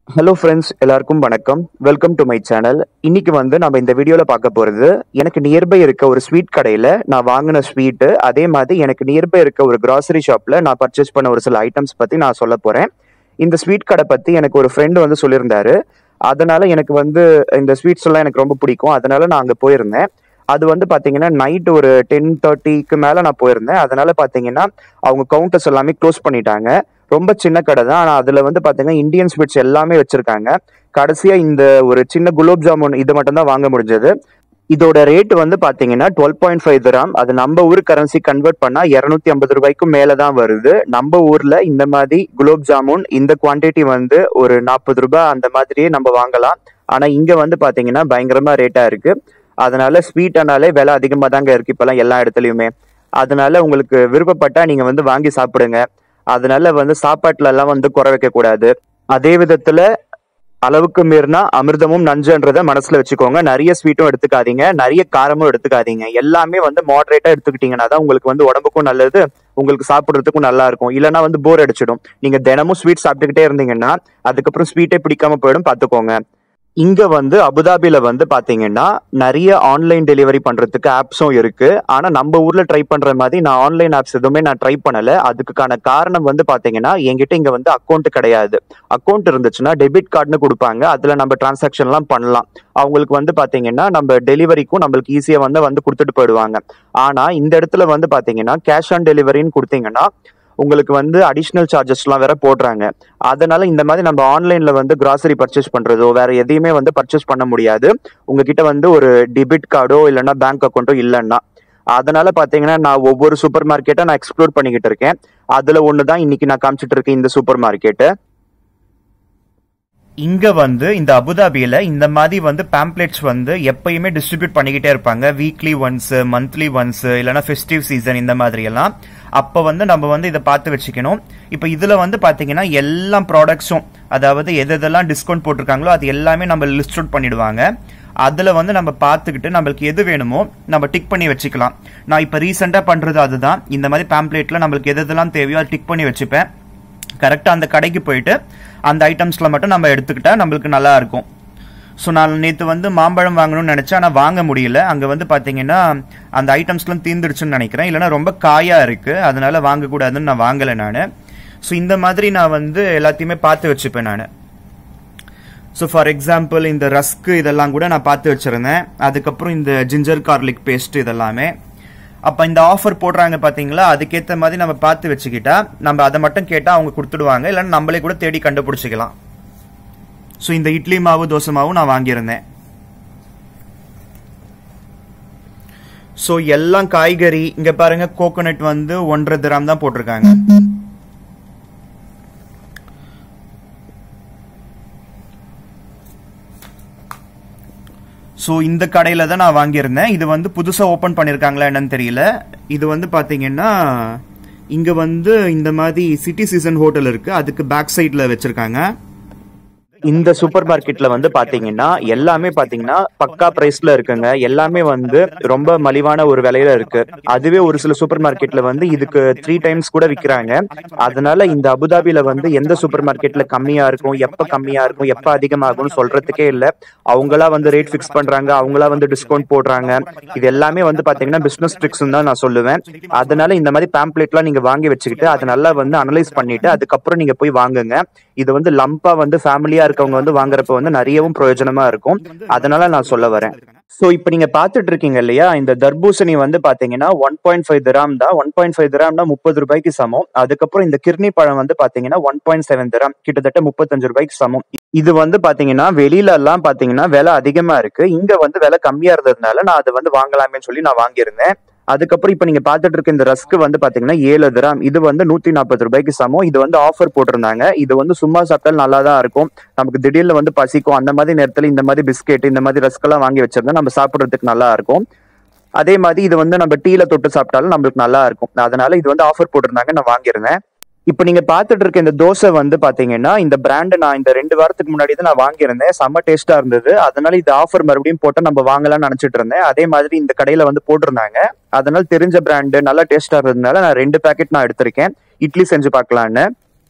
hello friends எல்லாருக்கும் வணக்கம் welcome to my channel இன்னைக்கு வந்து நம்ம இந்த வீடியோவில் பார்க்க போகிறது எனக்கு நியர்பை இருக்க ஒரு ஸ்வீட் கடையில் நான் வாங்கின ஸ்வீட்டு அதே மாதிரி எனக்கு நியர்பை இருக்க ஒரு கிராசரி ஷாப்பில் நான் பர்ச்சேஸ் பண்ண ஒரு சில ஐட்டம்ஸ் பற்றி நான் சொல்ல போகிறேன் இந்த ஸ்வீட் கடை பற்றி எனக்கு ஒரு ஃப்ரெண்டு வந்து சொல்லியிருந்தாரு அதனால எனக்கு வந்து இந்த ஸ்வீட்ஸ் எல்லாம் எனக்கு ரொம்ப பிடிக்கும் அதனால நான் அங்கே போயிருந்தேன் அது வந்து பார்த்தீங்கன்னா நைட் ஒரு டென் தேர்ட்டிக்கு மேலே நான் போயிருந்தேன் அதனால பார்த்தீங்கன்னா அவங்க கவுண்டர்ஸ் எல்லாமே க்ளோஸ் பண்ணிட்டாங்க ரொம்ப சின்ன கடை தான் ஆனால் அதில் வந்து பார்த்தீங்கன்னா இந்தியன் ஸ்வீட்ஸ் எல்லாமே வச்சுருக்காங்க கடைசியாக இந்த ஒரு சின்ன குலோப் ஜாமுன் இது மட்டும் தான் வாங்க முடிஞ்சது இதோட ரேட் வந்து பார்த்தீங்கன்னா டுவெல் பாயிண்ட் ஃபைவ் தராம் அது நம்ம ஊர் கரன்சி கன்வெர்ட் பண்ணால் இரநூத்தி ஐம்பது ரூபாய்க்கும் மேலே தான் வருது நம்ம ஊரில் இந்த மாதிரி குலோப் ஜாமுன் இந்த குவான்டிட்டி வந்து ஒரு நாற்பது ரூபாய் அந்த மாதிரியே நம்ம வாங்கலாம் ஆனால் இங்கே வந்து பார்த்தீங்கன்னா பயங்கரமாக ரேட்டாக இருக்குது அதனால ஸ்வீட்டானாலே விலை அதிகமாக தாங்க இருக்கு இப்போல்லாம் எல்லா இடத்துலையுமே அதனால உங்களுக்கு விருப்பப்பட்டா நீங்க வந்து வாங்கி சாப்பிடுங்க அதனால வந்து சாப்பாட்டுல எல்லாம் வந்து குறை வைக்க கூடாது அதே விதத்துல அளவுக்கு மீறினா அமிர்தமும் நஞ்சுன்றத மனசுல வச்சுக்கோங்க நிறைய ஸ்வீட்டும் எடுத்துக்காதீங்க நிறைய காரமும் எடுத்துக்காதீங்க எல்லாமே வந்து மாடரேட்டா எடுத்துக்கிட்டீங்கன்னா தான் உங்களுக்கு வந்து உடம்புக்கும் நல்லது உங்களுக்கு சாப்பிட்றதுக்கும் நல்லா இருக்கும் இல்லைன்னா வந்து போர் அடிச்சிடும் நீங்க தினமும் ஸ்வீட் சாப்பிட்டுக்கிட்டே இருந்தீங்கன்னா அதுக்கப்புறம் ஸ்வீட்டே பிடிக்காம போயிடும் பார்த்துக்கோங்க இங்க வந்து அபுதாபில வந்து பாத்தீங்கன்னா நிறைய ஆன்லைன் டெலிவரி பண்றதுக்கு ஆப்ஸும் இருக்கு ஆனா நம்ம ஊர்ல ட்ரை பண்ற மாதிரி நான் ஆன்லைன் ஆப்ஸ் எதுவுமே நான் ட்ரை பண்ணல அதுக்கான காரணம் வந்து பாத்தீங்கன்னா என்கிட்ட இங்க வந்து அக்கௌண்ட் கிடையாது அக்கௌண்ட் இருந்துச்சுன்னா டெபிட் கார்டுன்னு கொடுப்பாங்க அதுல நம்ம டிரான்சாக்ஷன் எல்லாம் பண்ணலாம் அவங்களுக்கு வந்து பாத்தீங்கன்னா நம்ம டெலிவரிக்கும் நம்மளுக்கு ஈஸியா வந்து வந்து கொடுத்துட்டு போயிடுவாங்க ஆனா இந்த இடத்துல வந்து பாத்தீங்கன்னா கேஷ் ஆன் டெலிவரின்னு கொடுத்தீங்கன்னா உங்களுக்கு வந்து அடிஷ்னல் சார்ஜஸ்லாம் வேற போடுறாங்க அதனால இந்த மாதிரி நம்ம ஆன்லைன்ல வந்து கிராசரி பர்ச்சேஸ் பண்றதோ வேற எதையுமே வந்து பர்ச்சேஸ் பண்ண முடியாது உங்ககிட்ட வந்து ஒரு டெபிட் கார்டோ இல்லைன்னா பேங்க் அக்கௌண்ட்டோ இல்லைன்னா அதனால பாத்தீங்கன்னா நான் ஒவ்வொரு சூப்பர் மார்க்கெட்டை நான் எக்ஸ்ப்ளோர் பண்ணிக்கிட்டு இருக்கேன் அதுல ஒன்று தான் இன்னைக்கு நான் காமிச்சிட்டு இருக்கேன் இந்த சூப்பர் மார்க்கெட்டு இங்க வந்து இந்த அபுதாபியில இந்த மாதிரி வந்து பேம்ப்ளெட்ஸ் வந்து எப்பயுமே டிஸ்ட்ரிபியூட் பண்ணிக்கிட்டே இருப்பாங்க வீக்லி ஒன்ஸ் மந்த்லி ஒன்ஸ் இல்லைன்னா ஃபெஸ்டிவ் சீசன் இந்த மாதிரி எல்லாம் அப்ப வந்து நம்ம வந்து இதை பார்த்து வச்சுக்கணும் இப்போ இதுல வந்து பாத்தீங்கன்னா எல்லா ப்ராடக்ட்ஸும் அதாவது எது எதெல்லாம் டிஸ்கவுண்ட் போட்டிருக்காங்களோ அது எல்லாமே நம்ம லிஸ்ட் அவுட் பண்ணிடுவாங்க அதில் வந்து நம்ம பார்த்துக்கிட்டு நம்மளுக்கு எது வேணுமோ நம்ம டிக் பண்ணி வச்சுக்கலாம் நான் இப்போ ரீசெண்டாக பண்ணுறது அதுதான் இந்த மாதிரி பேம்ப்ளேட்டில் நம்மளுக்கு எது எதெல்லாம் தேவையோ அதை டிக் பண்ணி வச்சுப்பேன் கரெக்டாக அந்த கடைக்கு போயிட்டு அந்த ஐட்டம்ஸில் மட்டும் நம்ம எடுத்துக்கிட்டா நம்மளுக்கு நல்லா இருக்கும் ஸோ நான் நேற்று வந்து மாம்பழம் வாங்கணும்னு நினச்சேன் ஆனால் வாங்க முடியல அங்கே வந்து பார்த்தீங்கன்னா அந்த ஐட்டம்ஸ்லாம் தீர்ந்துடுச்சுன்னு நினைக்கிறேன் இல்லைனா ரொம்ப காயாக இருக்குது அதனால வாங்கக்கூடாதுன்னு நான் வாங்கலை நான் ஸோ இந்த மாதிரி நான் வந்து எல்லாத்தையுமே பார்த்து வச்சுப்பேன் நான் ஸோ ஃபார் எக்ஸாம்பிள் இந்த ரஸ்க்கு இதெல்லாம் கூட நான் பார்த்து வச்சுருந்தேன் அதுக்கப்புறம் இந்த ஜிஞ்சர் கார்லிக் பேஸ்ட் இதெல்லாமே அப்போ இந்த ஆஃபர் போடுறாங்க பார்த்தீங்களா அதுக்கேற்ற மாதிரி நம்ம பார்த்து வச்சுக்கிட்டா நம்ம அதை மட்டும் கேட்டால் அவங்க கொடுத்துடுவாங்க இல்லைன்னா நம்மளே கூட தேடி கண்டுபிடிச்சிக்கலாம் ஸோ இந்த இட்லி மாவு தோசை மாவும் நான் வாங்கியிருந்தேன் ஸோ எல்லாம் காய்கறி இங்க பாருங்க கோகோனட் வந்து ஒன்றரை திராம் தான் போட்டிருக்காங்க ஸோ இந்த கடையில தான் நான் வாங்கியிருந்தேன் இது வந்து புதுசாக ஓப்பன் பண்ணியிருக்காங்களா என்னன்னு தெரியல இது வந்து பார்த்தீங்கன்னா இங்கே வந்து இந்த மாதிரி சிட்டி சீசன் ஹோட்டல் இருக்கு அதுக்கு பேக் சைடில் வச்சிருக்காங்க இந்த சூப்பர் மார்க்கெட்ல வந்து பாத்தீங்கன்னா எல்லாமே பாத்தீங்கன்னா பக்கா பிரைஸ்ல இருக்குங்க எல்லாமே வந்து ரொம்ப மலிவான ஒரு விலையில இருக்கு அதுவே ஒரு சில சூப்பர் மார்க்கெட்ல வந்து இதுக்கு த்ரீ டைம்ஸ் கூட விக்கிறாங்க அதனால இந்த அபுதாபில வந்து எந்த சூப்பர் மார்க்கெட்ல கம்மியா இருக்கும் எப்ப கம்மியா இருக்கும் எப்ப அதிகமாகும்னு சொல்றதுக்கே இல்ல அவங்களா வந்து ரேட் ஃபிக்ஸ் பண்றாங்க அவங்களா வந்து டிஸ்கவுண்ட் போடுறாங்க இது எல்லாமே வந்து பாத்தீங்கன்னா பிசினஸ் ட்ரிக்ஸ் தான் நான் சொல்லுவேன் அதனால இந்த மாதிரி பேம்ப்ளேட்லாம் நீங்க வாங்கி வச்சுக்கிட்டு அதை நல்லா வந்து அனலைஸ் பண்ணிட்டு அதுக்கப்புறம் நீங்க போய் வாங்குங்க இது வந்து லம்பா வந்து ஃபேமிலியா இருக்கவங்க வந்து வாங்குறப்ப வந்து நிறையவும் பிரயோஜனமா இருக்கும் அதனால நான் சொல்ல வரேன் சோ இப்போ நீங்க பாத்துட்டு இருக்கீங்க இல்லையா இந்த தர்பூசணி வந்து பாத்தீங்கன்னா ஒன் பாயிண்ட் ஃபைவ் திராம் தான் ஒன் பாயிண்ட் ஃபைவ் திராம்னா முப்பது ரூபாய்க்கு சமம் அதுக்கப்புறம் இந்த கிர்னி பழம் வந்து பாத்தீங்கன்னா ஒன் பாயிண்ட் செவன் திராம் கிட்டத்தட்ட முப்பத்தஞ்சு ரூபாய்க்கு சமம் இது வந்து பாத்தீங்கன்னா வெளியில எல்லாம் பாத்தீங்கன்னா விலை அதிகமா இருக்கு இங்க வந்து விலை கம்மியா இருந்ததுனால நான் அதை வந்து வாங்கலாமேன்னு சொல்லி நான் வாங்கியிருந்தேன் அதுக்கப்புறம் இப்ப நீங்க பாத்துட்டு இருக்க இந்த ரஸ்க் வந்து பாத்தீங்கன்னா ஏழு திராம் இது வந்து நூத்தி நாற்பது ரூபாய்க்கு சமம் இது வந்து ஆஃபர் போட்டிருந்தாங்க இது வந்து சும்மா சாப்பிட்டாலும் நல்லா தான் இருக்கும் நமக்கு திடீர்னு வந்து பசிக்கும் அந்த மாதிரி நேரத்துல இந்த மாதிரி பிஸ்கெட் இந்த மாதிரி ரஸ்க் எல்லாம் வாங்கி வச்சிருந்தா நம்ம சாப்பிடுறதுக்கு நல்லா இருக்கும் அதே மாதிரி இது வந்து நம்ம டீல தொட்டு சாப்பிட்டாலும் நம்மளுக்கு நல்லா இருக்கும் அதனால இது வந்து ஆஃபர் போட்டிருந்தாங்க நான் வாங்கியிருந்தேன் இப்போ நீங்க பாத்துட்டு இருக்க இந்த தோசை வந்து பாத்தீங்கன்னா இந்த பிராண்ட் நான் இந்த ரெண்டு வாரத்துக்கு முன்னாடி தான் நான் வாங்கியிருந்தேன் செம்ம டேஸ்டா இருந்தது அதனால இது ஆஃபர் மறுபடியும் போட்டு நம்ம வாங்கலாம்னு நினைச்சிட்டு இருந்தேன் அதே மாதிரி இந்த கடையில வந்து போட்டிருந்தாங்க அதனால தெரிஞ்ச பிராண்டு நல்லா டேஸ்டா இருந்ததுனால நான் ரெண்டு பேக்கெட் நான் எடுத்திருக்கேன் இட்லி செஞ்சு பார்க்கலான்னு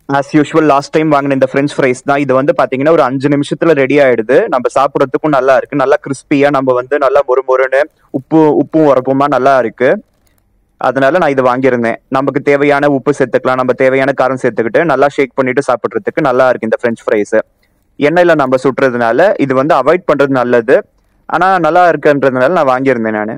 ஆஸ் யூஷுவல் லாஸ்ட் டைம் வாங்கின இந்த ஃப்ரெஞ்ச் ஃப்ரைஸ் தான் இது வந்து பாத்தீங்கன்னா ஒரு அஞ்சு நிமிஷத்துல ரெடி ஆயிடுது நம்ம சாப்பிட்றதுக்கும் நல்லா இருக்கு நல்லா கிறிஸ்பியா நம்ம வந்து நல்லா மொறு மொறுன்னு உப்பு உப்பும் உரப்புமா நல்லா இருக்கு அதனால நான் இது வாங்கியிருந்தேன் நமக்கு தேவையான உப்பு சேர்த்துக்கலாம் நம்ம தேவையான காரம் சேர்த்துக்கிட்டு நல்லா ஷேக் பண்ணிட்டு சாப்பிட்றதுக்கு நல்லா இருக்கு இந்த ஃப்ரெஞ்ச் ஃப்ரைஸ் எண்ணெயில நம்ம சுட்டுறதுனால இது வந்து அவாய்ட் பண்றது நல்லது ஆனா நல்லா இருக்குன்றதுனால நான் வாங்கியிருந்தேன் நான்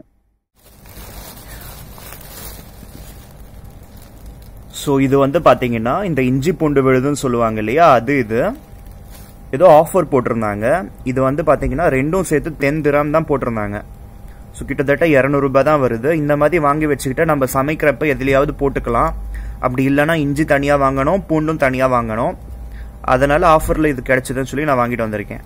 ஸோ இது வந்து பார்த்தீங்கன்னா இந்த இஞ்சி பூண்டு விழுதுன்னு சொல்லுவாங்க இல்லையா அது இது ஏதோ ஆஃபர் போட்டிருந்தாங்க இது வந்து பார்த்தீங்கன்னா ரெண்டும் சேர்த்து டென் திராம் தான் போட்டிருந்தாங்க ஸோ கிட்டத்தட்ட இரநூறுபா தான் வருது இந்த மாதிரி வாங்கி வச்சுக்கிட்டு நம்ம சமைக்கிறப்ப எதுலையாவது போட்டுக்கலாம் அப்படி இல்லைன்னா இஞ்சி தனியாக வாங்கணும் பூண்டும் தனியாக வாங்கணும் அதனால ஆஃபரில் இது கிடைச்சதுன்னு சொல்லி நான் வாங்கிட்டு வந்திருக்கேன்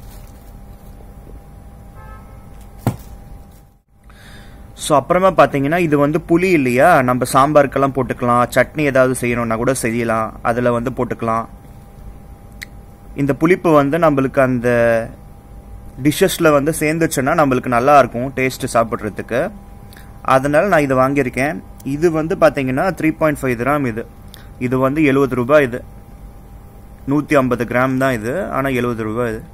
ஸோ அப்புறமா பார்த்தீங்கன்னா இது வந்து புளி இல்லையா நம்ம சாம்பாருக்கெல்லாம் போட்டுக்கலாம் சட்னி ஏதாவது செய்யணும்னா கூட செய்யலாம் அதில் வந்து போட்டுக்கலாம் இந்த புளிப்பு வந்து நம்மளுக்கு அந்த டிஷ்ஷஸில் வந்து சேர்ந்துச்சுன்னா நம்மளுக்கு நல்லா இருக்கும் டேஸ்ட்டு சாப்பிட்றதுக்கு அதனால நான் இதை வாங்கியிருக்கேன் இது வந்து பார்த்தீங்கன்னா த்ரீ பாயிண்ட் ஃபைவ் கிராம் இது இது வந்து எழுபது ரூபாய் இது நூற்றி ஐம்பது கிராம் தான் இது ஆனால் எழுபது ரூபாய் இது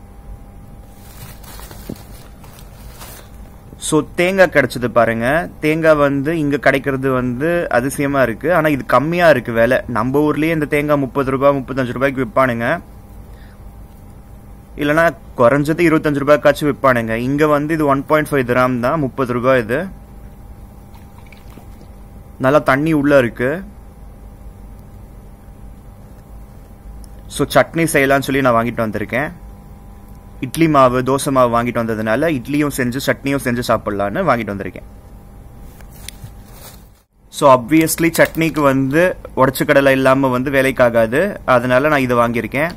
ஸோ தேங்காய் கிடைச்சது பாருங்க தேங்காய் வந்து இங்கே கிடைக்கிறது வந்து அதிசயமாக இருக்குது ஆனால் இது கம்மியாக இருக்குது விலை நம்ம ஊர்லேயே இந்த தேங்காய் முப்பது ரூபாய் முப்பத்தஞ்சு ரூபாய்க்கு விற்பானுங்க இல்லைனா குறைஞ்சது இருபத்தஞ்சு ரூபாய்க்காச்சும் விற்பானுங்க இங்கே வந்து இது ஒன் பாயிண்ட் ஃபைவ் கிராம் தான் முப்பது ரூபாய் இது நல்லா தண்ணி உள்ள இருக்கு ஸோ சட்னி செய்யலாம்னு சொல்லி நான் வாங்கிட்டு வந்திருக்கேன் இட்லி மாவு தோசை மாவு வாங்கிட்டு வந்ததுனால இட்லியும் செஞ்சு சட்னியும் செஞ்சு சாப்பிட்லான்னு வாங்கிட்டு வந்திருக்கேன் ஸோ அப்வியஸ்லி சட்னிக்கு வந்து உடச்சு கடலை இல்லாமல் வந்து வேலைக்காகாது அதனால நான் இதை வாங்கியிருக்கேன்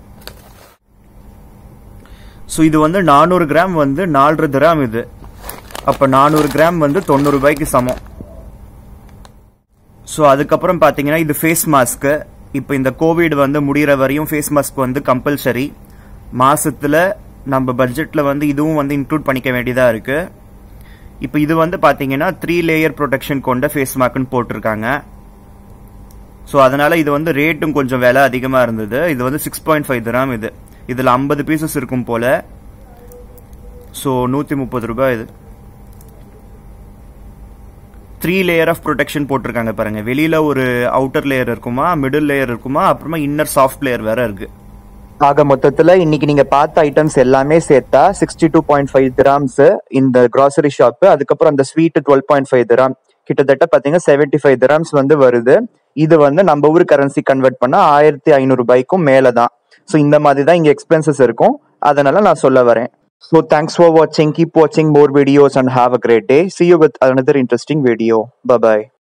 ஸோ இது வந்து நானூறு கிராம் வந்து நாலரை கிராம் இது அப்போ நானூறு கிராம் வந்து தொண்ணூறு ரூபாய்க்கு சமம் ஸோ அதுக்கப்புறம் பார்த்தீங்கன்னா இது ஃபேஸ் மாஸ்க்கு இப்போ இந்த கோவிட் வந்து முடிகிற வரையும் ஃபேஸ் மாஸ்க் வந்து கம்பல்சரி மாசத்துல நம்ம பட்ஜெட்ல வந்து இதுவும் வந்து இன்க்ளூட் பண்ணிக்க வேண்டியதா இருக்கு இப்போ இது வந்து பாத்தீங்கன்னா த்ரீ லேயர் ப்ரொடெக்ஷன் கொண்ட ஃபேஸ் மாஸ்க்னு போட்டிருக்காங்க ஸோ அதனால இது வந்து ரேட்டும் கொஞ்சம் விலை அதிகமாக இருந்தது இது வந்து சிக்ஸ் பாயிண்ட் ஃபைவ் கிராம் இது இதில் ஐம்பது பீசஸ் இருக்கும் போல ஸோ நூற்றி முப்பது ரூபாய் இது த்ரீ லேயர் ஆஃப் ப்ரொடெக்ஷன் போட்டிருக்காங்க பாருங்க வெளியில ஒரு அவுட்டர் லேயர் இருக்குமா மிடில் லேயர் இருக்குமா அப்புறமா இன்னர் சாஃப்ட் லேயர் வேற இருக்கு ஆக மொத்தத்துல இன்னைக்கு நீங்க பார்த்த ஐட்டம்ஸ் எல்லாமே சேர்த்தா sixty two point five grams இந்த கிராசரி ஷாப் அதுக்கப்புறம் அந்த sweet twelve point five gram கிட்டத்தட்ட பாத்தீங்கன்னா செவன்டி ஃபைவ் கிராம்ஸ் வந்து வருது இது வந்து நம்ம ஊர் கரன்சி கன்வெர்ட் பண்ணா ஆயிரத்தி ஐநூறு ரூபாய்க்கும் மேல தான் ஸோ இந்த மாதிரி தான் இங்க எக்ஸ்பென்சஸ் இருக்கும் அதனால நான் சொல்ல வரேன் ஸோ தேங்க்ஸ் ஃபார் வாட்சிங் கீப் வாட்சிங் more videos and have a great day C you with another interesting video bye bye